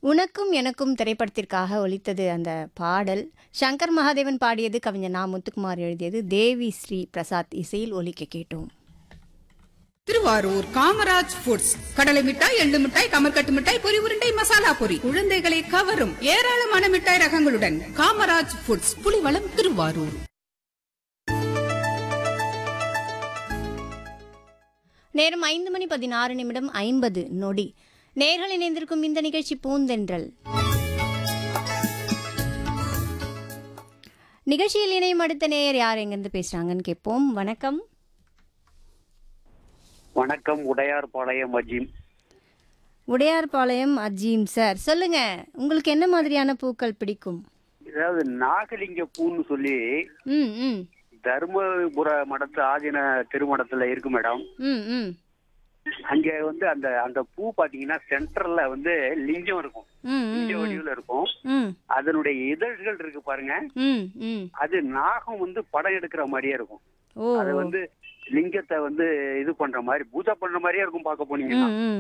உனக்கும் எனக்கும் திரைப்படத்திற்காக ஒலித்தது அந்த பாடல் சங்கர் மகாதேவன் பாடியது கவிஞர் நா முத்துக்குமார் எழுதியது தேவி ஸ்ரீ பிரசாத் இசையில் ஒலிக்க கேட்டோம் திருவாரூர் காமராஜ் ஃபுட்ஸ் கடலை மிட்டாய் எள்ளு மிட்டாய் கமர்கட்டு மிட்டாய் பொரி உருண்டை மசாலா பொரி குழந்தைகளை கவரும் ஏராளமான மிட்டாய் ரகங்களுடன் காமராஜ் ஃபுட்ஸ் புலிவளம் திருவாரூர் நேரம் ஐந்து மணி பதினாறு நிமிடம் ஐம்பது நொடி நேர்கள் இணைந்திருக்கும் இந்த நிகழ்ச்சி பூந்தென்றல் நிகழ்ச்சியில் இணையும் அடுத்த நேயர் யார் எங்கிருந்து பேசுறாங்கன்னு கேட்போம் வணக்கம் வணக்கம் உடையார்பாளையம் அஜீம் உடையார்பாளையம் அஜீம் சார் சொல்லுங்க உங்களுக்கு என்ன மாதிரியான பூக்கள் பிடிக்கும் அதாவது நாகலிங்க பூன்னு சொல்லி ம் ம் தர்மபுர மடத்து ஆதீன திருமணத்துல இருக்கு மேடம் ம் ம் அங்க வந்து அந்த அந்த பூ பாத்தீங்கன்னா சென்டர்ல வந்து லிங்கம் இருக்கும் ம் ம் லிங்க வடிவுல இருக்கும் ம் அதனுடைய இதழ்கள் இருக்கு பாருங்க ம் ம் அது நாகம் வந்து படம் எடுக்கிற மாதிரியே இருக்கும் ஓ அது வந்து லிங்கத்தை வந்து இது பண்ற மாதிரி பூஜை பண்ற மாதிரியே இருக்கும் பார்க்க போனீங்கன்னா ம் ம்